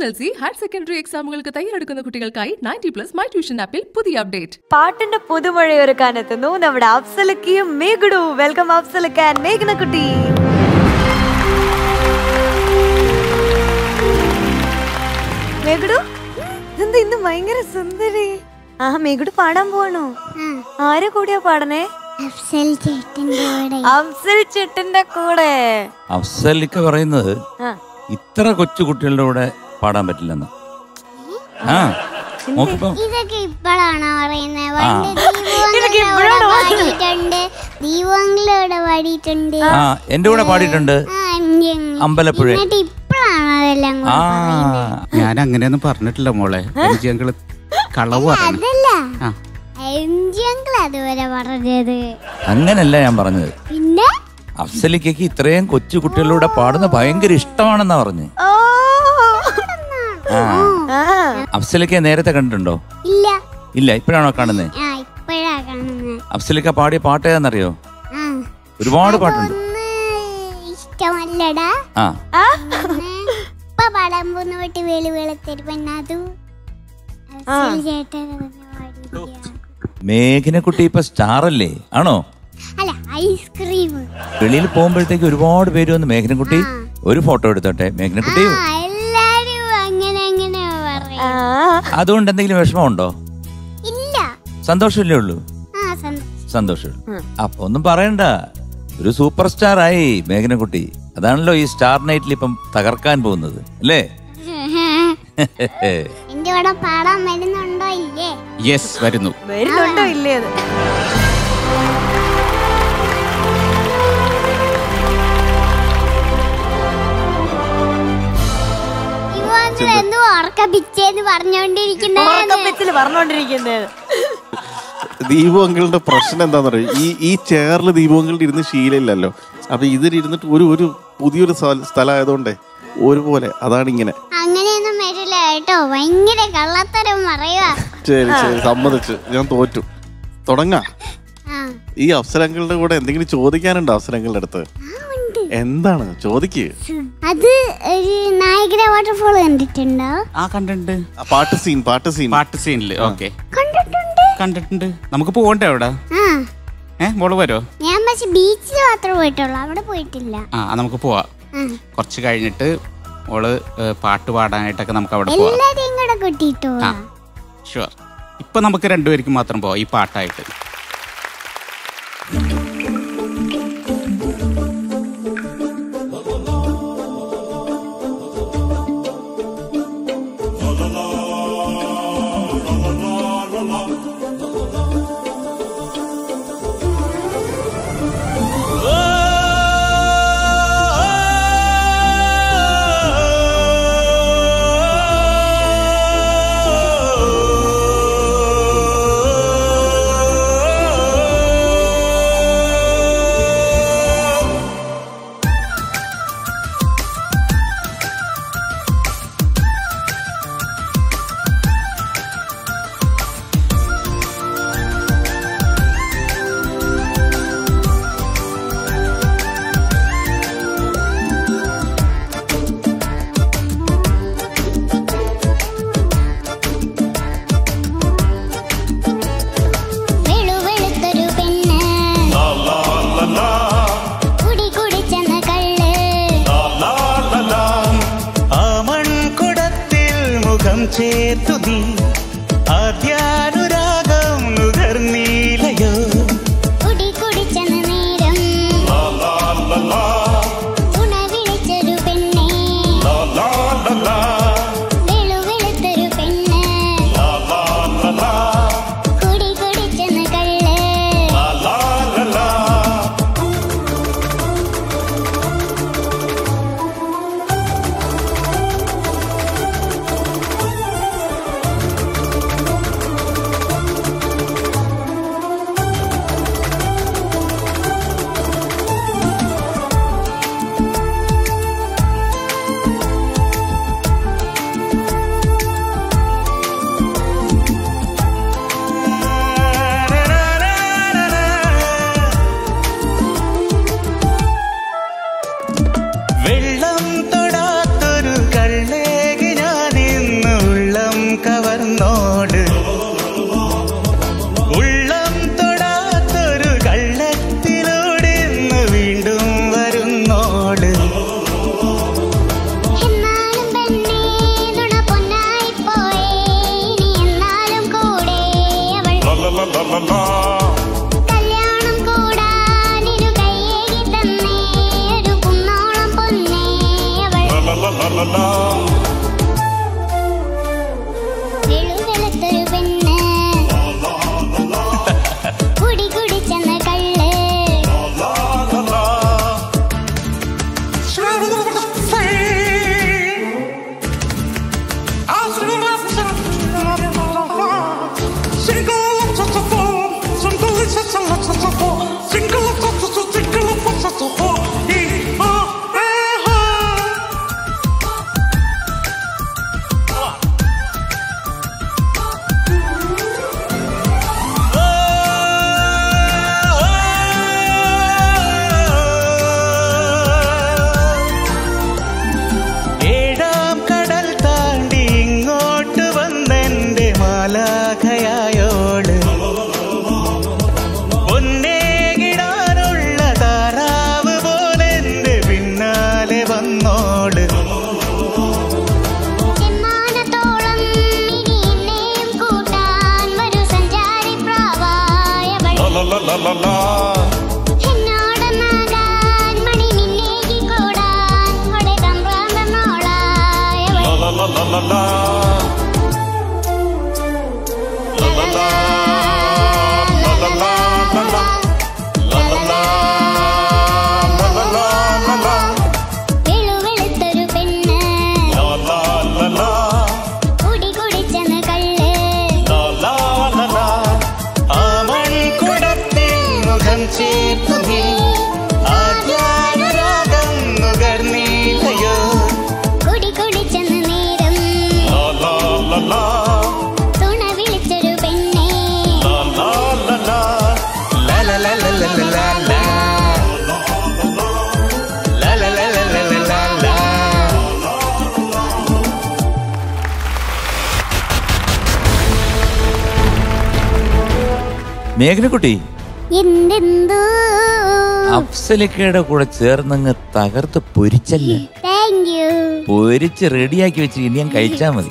S L C higher secondary എക്സാമുകൾക്ക് തയ്യാറെടുക്കുന്ന കുട്ടികൾക്കായി നയൻറ്റി പ്ലസ് മൈ ട്യൂഷൻ ആപ്പിൽ പുതിയ അപ്ഡേറ്റ് പാട്ടിന്റെ പുതുമഴയൊരുക്കാനെത്തുന്നു നമ്മുടെ അഫ്സലക്കിയും മേഘുഡു വെൽക്കം അഫ്സലക്കാൻ മേഘനക്കുട്ടി മേഘുഡു എന്താ ഇന്ന് ഭയങ്കര സുന്ദരി ആ മേഘുഡു പാടാൻ പോവാണോ ആരെ കൂടിയാ പാടണേ അഫ്സൽ ചേട്ടന്റെ കൂടെ അഫ്സൽ ചെട്ടിന്റെ കൂടെ അഫ്സലിക്ക പറയുന്നത് ആ. ഇത്ര കൊച്ചു കുട്ടികളുടെ കൂടെ പാടാൻ പറ്റില്ലെന്ന് ആ നോക്കിപ്പോ ഇതൊക്കെ ഇപ്പോഴാണോ പറയുന്നത് ആ. പണ്ട് ഇതൊക്കെ ദീപുവങ്ങളോട് ഇപ്പഴാണോ പാടിയിട്ടുണ്ട് ദീപങ്ങളോട് പാടിയിട്ടുണ്ട് ആ എന്റെ കൂടെ പാടിയിട്ടുണ്ട് ആ, ഉം. അമ്പലപ്പുഴ എന്നിട്ട് ഇപ്പോഴാണോ അതെല്ലാം ആ കൂടെ ഞാൻ അങ്ങനെയൊന്നും പറഞ്ഞിട്ടില്ല മോളെ എനിക്ക് ഞങ്ങള് കളവ് പറഞ്ഞു അതല്ല ആ എം ജി അങ്കിൾ അതുവരെ പറഞ്ഞത് അങ്ങനല്ല ഞാൻ പറഞ്ഞത് പിന്നെ അഫ്സലിക്കയ്ക്ക് ഇത്രയും കൊച്ചു കുട്ടികളുടെ പാടുന്ന ഭയങ്കര ഇഷ്ടമാണെന്നാ പറഞ്ഞു ഓ ആ ആ അഫ്സലിക്ക നേരത്തെ കണ്ടിട്ടുണ്ടോ ഇല്ല ഇല്ല ഇപ്പോഴാണോ കാണുന്നത് ആ ഇപ്പോഴാ കാണുന്നത് അഫ്സലിക്ക പാടിയ പാട്ട് ഏതാണെന്നറിയോ ആ ഒരുപാട് പാട്ടുണ്ട് ഒന്ന് ഇഷ്ടമല്ലടാ ആ ആ പിന്നെ ഇപ്പൊ പാടാൻ പോകുന്ന പാട്ട് വേളി വെളുത്തൊരു പെണ്ണാതു ചേട്ടൻ പാടിയ മേഘനക്കുട്ടി ഇപ്പൊ സ്റ്റാർ അല്ലേ ആണോ അല്ല ഐസ്ക്രീം വെളിയിൽ പോകുമ്പോഴത്തേക്ക് ഒരുപാട് പേര് വന്ന് മേഘനക്കുട്ടി ഒരു ഫോട്ടോ എടുത്തോട്ടെ മേഘനക്കുട്ടി ആ എല്ലാരും അങ്ങനെ അങ്ങനെ പറയും ആ അതുകൊണ്ട് എന്തെങ്കിലും വിഷമമുണ്ടോ ഇല്ല സന്തോഷമല്ലേ ഉള്ളൂ ആ സന്തോഷം സന്തോഷം അപ്പൊ ഒന്നും പറയണ്ട ഒരു സൂപ്പർ സ്റ്റാർ ആയി മേഘനക്കുട്ടി അതാണല്ലോ ഈ സ്റ്റാർ നൈറ്റിൽ ഇപ്പം തകർക്കാൻ പോകുന്നത് അല്ലേ എന്റെ കൂടെ പാടാൻ വരുന്നുണ്ടോ ഇല്ലേ യെസ് വരുന്നു വരുന്നുണ്ടോ ഇല്ലേ അത് ഇവങ്ങൾ എന്തോ ഓർക്കപ്പിച്ചേന്ന് പറഞ്ഞോണ്ടിരിക്കുന്ന ഉറക്കപ്പിച്ചില് പറഞ്ഞോണ്ടിരിക്കുന്നത് ദീപു അങ്കിളുടെ പ്രശ്നം എന്താന്ന് പറയുക ഈ ഈ ചെയറിൽ ദീപു അങ്കിളുടെ ഇരുന്ന് ശീലമില്ലല്ലോ അപ്പൊ ഇതിലിരുന്നിട്ട് ഒരു ഒരു പുതിയൊരു സ്ഥല- സ്ഥലമായതുകൊണ്ടേ ഒരുപോലെ അതാണ് ഇങ്ങനെ അങ്ങനെയൊന്നും വരില്ല കേട്ടോ ഭയങ്കര കള്ളത്തരം പറയുക ശരി ശരി സമ്മതിച്ചു ഞാൻ തോറ്റു തുടങ്ങാ ആ ഈ അഫ്സരങ്ങളുടെ കൂടെ എന്തെങ്കിലും ചോദിക്കാനുണ്ടോ അഫ്സരങ്ങളുടെ അടുത്ത് എന്താണ് ചോദിക്ക് അത് ഒരു നായകര വാട്ടർഫോൾ കണ്ടിട്ടുണ്ടോ ആ കണ്ടിട്ടുണ്ട് ആ പാട്ട് സീൻ പാട്ട് സീൻ പാട്ട് സീനില് ഓക്കെ കണ്ടിട്ടുണ്ട് കണ്ടിട്ടുണ്ട് നമുക്ക് പോകണ്ടേ അവിടെ ആ ഏ മോള് വരോ ഞാൻ പക്ഷെ ബീച്ചിൽ മാത്രമേ പോയിട്ടുള്ളൂ അവിടെ പോയിട്ടില്ല ആ ആ, നമുക്ക് പോവാം ആ. കുറച്ച് കഴിഞ്ഞിട്ട് മോള് ഏ, പാട്ട് പാടാനായിട്ടൊക്കെ നമുക്ക് അവിടെ പോവാം എല്ലാരെയും കൂടെ കൂട്ടിയിട്ട് ആ പോവാം ഷുവർ ഇപ്പൊ നമുക്ക് രണ്ടുപേർക്കും മാത്രം പോവാം ഈ പാട്ടായിട്ട് വെളുവെളുത്തൊരു പെണ്ണ് കുടി കുടിച്ചെന്ന കള്ള് ആ മൺകുടത്തിൽ മുഖം ചേർത്തു നീ ആദ്യാനുരാഗം നുകർന്നീലയോ കുടി കുടിച്ചെന്ന നേരം ഉണവിളിച്ചൊരു പെണ്ണെ വെളുവെളുത്തൊരു പെണ്ണ് കുടി കുടിച്ചെന്ന കള്ള് വെളുവെളുത്തൊരു പെണ്ണ് കുടി കുടിച്ചെന്ന് കള്ള് ആമൺകുടത്തിൽ മുഖം ചേർത്തു നീ ആദ്യാനുരാഗം നുകർന്നീലയോ കുടി കുടിച്ചെന്ന് നേരം തുണ വിളിച്ചൊരു പെണ്ണെ മേഘനക്കുട്ടി എന്തെന്തോ അഫ്സലിക്കയുടെ കൂടെ ചേർന്നങ്ങ് തകർത്ത് പൊരിച്ചല്ലേ താങ്ക് യു പൊരിച്ച് റെഡിയാക്കി വെച്ചിട്ട് ഇനി ഞാൻ കഴിച്ചാ മതി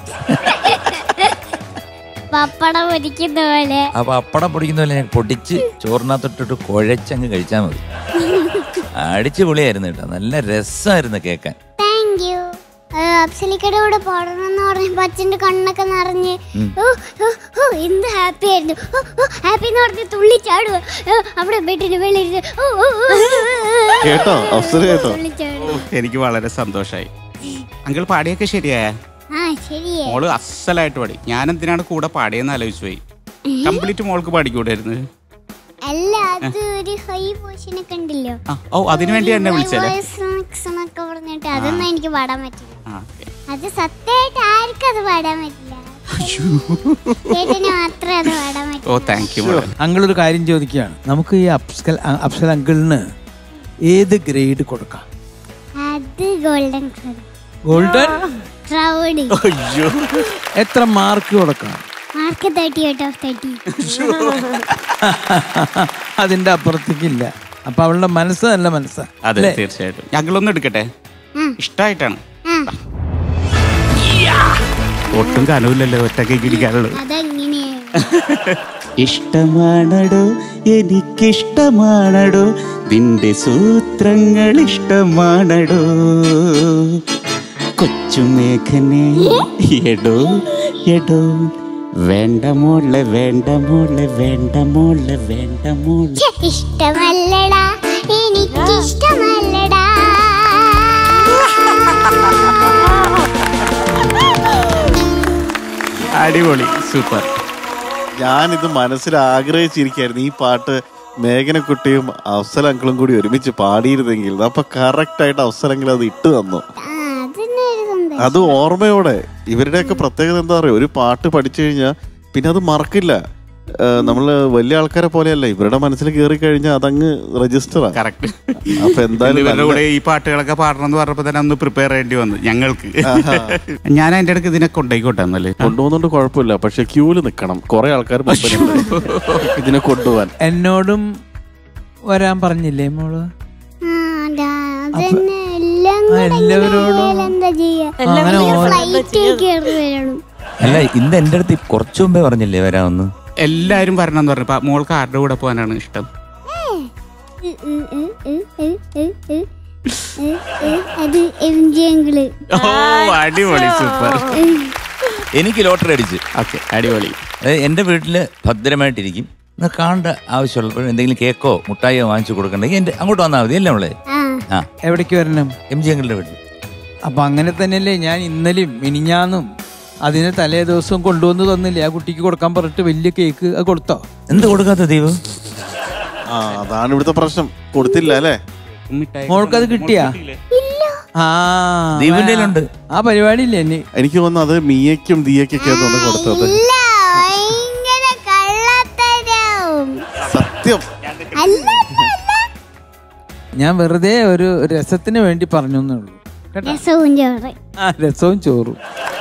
പപ്പടം പൊരിക്കുന്ന പോലെ അപ്പൊ അപ്പടം പൊടിക്കുന്ന പോലെ ഞാൻ പൊടിച്ച് ചോറിനകത്തൊട്ടിട്ട് കുഴച്ചങ്ങ് കഴിച്ചാ മതി അടിച്ചു പൊളിയായിരുന്നു കേട്ടോ നല്ല രസമായിരുന്നു കേക്കാൻ താങ്ക് യു അപ്സലിക്കയുടെ കൂടെ പാടണം എന്ന് പറഞ്ഞപ്പോ അച്ഛന്റെ കണ്ണൊക്കെ നിറഞ്ഞ് ഓ ഓ, ഓ എന്ത് ഹാപ്പി ആയിരുന്നു ഹാപ്പി എന്ന് പറഞ്ഞ് തുള്ളി ചാടുക അവിടെ ബെഡിന് വെളിയിൽ ഓ ഓ, ഓ, ഓ, കേട്ടോ അഫ്സൽ കേട്ടോ തുള്ളിച്ചാടുക. എനിക്ക് വളരെ സന്തോഷമായി അങ്കിൾ പാടിയൊക്കെ ശരിയായ ആ ശരിയേ മോള് അസലായിട്ട് പാടി ഞാൻ എന്തിനാണ് കൂടെ പാടിയെന്ന് ആലോചിച്ചു പോയി കംപ്ലീറ്റ് മോൾക്ക് പാടിക്കൂടായിരുന്നു അല്ല അത് ഒരു ഹൈ പോർഷൻ ഒക്കെ ഉണ്ടല്ലോ ആ ഓ അതിനു വേണ്ടി എന്നെ വിളിച്ചല്ലേ എന്നൊക്കെ പറഞ്ഞിട്ട് അതൊന്നും എനിക്ക് പാടാൻ പറ്റില്ല ആ ഓക്കെ അത് സത്യമായിട്ട് ആർക്കും അത് പാടാൻ പറ്റില്ല ചേട്ടന് മാത്രമേ അത് പാടാൻ ഓ പറ്റൂ താങ്ക് യു മോളെ അങ്കിൾ ഒരു കാര്യം ചോദിക്കുകയാണ് നമുക്ക് ഈ അപ്സൽ അപ്സൽ അങ്കിളിന് ഏത് ഗ്രേഡ് കൊടുക്കാം അത് ഗോൾഡൻ ഗോൾഡൻ ക്രൗഡ് എത്ര മാർക്ക് കൊടുക്കാം mark thirty out of thirty അതിന്റെ അപ്പുറത്തേക്കില്ല അപ്പൊ അവളുടെ മനസ്സ് നല്ല മനസ്സാ അതെ അല്ലേ? തീർച്ചയായിട്ടും ഞങ്ങളൊന്നും എടുക്കട്ടെ ഇഷ്ടായിട്ടാണ് ഒട്ടും കനവില്ലല്ലോ ഒറ്റയ്ക്ക് ഇടിക്കാനുള്ളത് അതെങ്ങനെയാണ് ഇഷ്ടമാണടോ എനിക്കിഷ്ടമാണടോ നിന്റെ സൂത്രങ്ങൾ ഇഷ്ടമാണടോ കൊച്ചുമേഘനെ എടോ എടോ വേണ്ട മോളെ വേണ്ട മോളെ വേണ്ട മോളെ വേണ്ട മോളെ ഛെ, ഇഷ്ടമല്ലടാ എനിക്കിഷ്ടമല്ലടാ അടിപൊളി സൂപ്പർ ഞാനിത് മനസ്സിൽ ആഗ്രഹിച്ചിരിക്കായിരുന്നു ഈ പാട്ട് മേഘനക്കുട്ടിയും അഫ്സൽ അങ്കിളും കൂടി ഒരുമിച്ച് പാടിയിരുന്നെങ്കിൽ അപ്പൊ കറക്റ്റ് ആയിട്ട് അഫ്സൽ അങ്കിൾ അത് ഇട്ട് തന്നു ആ അതിന് ഒരു സന്തോഷം അത് ഓർമ്മയോടെ ഇവരുടെയൊക്കെ പ്രത്യേകത എന്താ പറയുക ഒരു പാട്ട് പഠിച്ചു കഴിഞ്ഞാൽ പിന്നെ അത് മറക്കില്ല ഏഹ് നമ്മള് വലിയ ആൾക്കാരെ പോലെയല്ല ഇവരുടെ മനസ്സിൽ കയറി കഴിഞ്ഞാൽ അതങ്ങ് രജിസ്റ്ററാ കറക്റ്റ് അപ്പൊ എന്തായാലും ഇവരുടെ നല്ല- കൂടെ ഈ പാട്ടുകളൊക്കെ പാടണം എന്ന് പറഞ്ഞപ്പോ തന്നെ ഒന്ന് പ്രിപ്പയർ ചെയ്യേണ്ടി വന്നു ഞങ്ങൾക്ക് ഞാൻ അതിന്റെ ഇടയ്ക്ക് ഇതിനെ കൊണ്ടുപോയിക്കോട്ടെ എന്നല്ലേ കൊണ്ടുപോകുന്നോണ്ട് കുഴപ്പമില്ല പക്ഷെ ക്യൂല് നിക്കണം കുറെ ആൾക്കാർ മുമ്പിലുണ്ട് ഇതിനെ കൊണ്ടുപോകാൻ എന്നോടും വരാൻ പറഞ്ഞില്ലേ മോള് ആ, അതാ, അതന്നെ എല്ലാം ആ, കൂടെ ഇങ്ങനെ എല്ലാവരോടും- ആയാൽ എന്താ ചെയ്യാ അങ്ങനെ ഓരോ- ഫ്ലൈറ്റ് കയറി വരണം അല്ല ഇന്ന് എന്റെ അടുത്ത് കുറച്ചു മുമ്പേ പറഞ്ഞില്ലേ വരാമെന്ന് എല്ലാരും വരണം എന്ന് പറഞ്ഞപ്പോ മോൾക്ക് ആരുടെ കൂടെ പോകാനാണ് ഇഷ്ടം ഉ, ഉ, ഉ, ഉ, ഉ, ഉ, ഉ. ഉ, ഉ, അത് എം ജി അങ്കിള് ഓ അടിപൊളി സൂപ്പർ എനിക്ക് ലോട്ടറി അടിച്ച് ഓക്കെ അടിപൊളി അതായത് എന്റെ വീട്ടില് ഭദ്രമായിട്ടിരിക്കും എന്നാ കാണേണ്ട ആവശ്യമുള്ളപ്പോൾ എന്തെങ്കിലും കേക്കോ മുട്ടായിയോ വാങ്ങിച്ചു കൊടുക്കണ്ടെങ്കിൽ എന്റെ അങ്ങോട്ട് വന്നാൽ മതി അല്ലേ നമ്മളെ ആ ആ എവിടേക്ക് വരണം എം ജി അങ്ങളുടെ വീട്ടിൽ അപ്പൊ അങ്ങനെ തന്നെയല്ലേ ഞാൻ ഇന്നലെയും മിനിഞ്ഞാന്നും അതിന് തലേ ദിവസവും കൊണ്ടുവന്ന് തന്നില്ലേ ആ കുട്ടിക്ക് കൊടുക്കാൻ പറഞ്ഞിട്ട് വലിയ കേക്ക് അത് കൊടുത്തോ എന്ത് കൊടുക്കാത്ത ദീപ് ആ അതാണ് ഇവിടുത്തെ പ്രശ്നം കൊടുത്തില്ല അല്ലേ മോൾക്കത് കിട്ടിയാ ആ ദീപിന്റെ കയ്യിലുണ്ട്. ആ പരിപാടി ഇല്ലേ ഇനി എനിക്ക് തോന്നുന്നു അത് മിയയ്ക്കും ദിയയ്ക്കൊക്കെ തോന്നുന്നു കൊടുത്തത് ഇല്ല ഭയങ്കര കള്ളത്തരം സത്യം അല്ല അല്ല, അല്ല ഞാൻ വെറുതെ ഒരു രസത്തിന് വേണ്ടി പറഞ്ഞു എന്നേ ഉള്ളൂ കേട്ടോ രസവും ചോറ് ആ രസവും ചോറും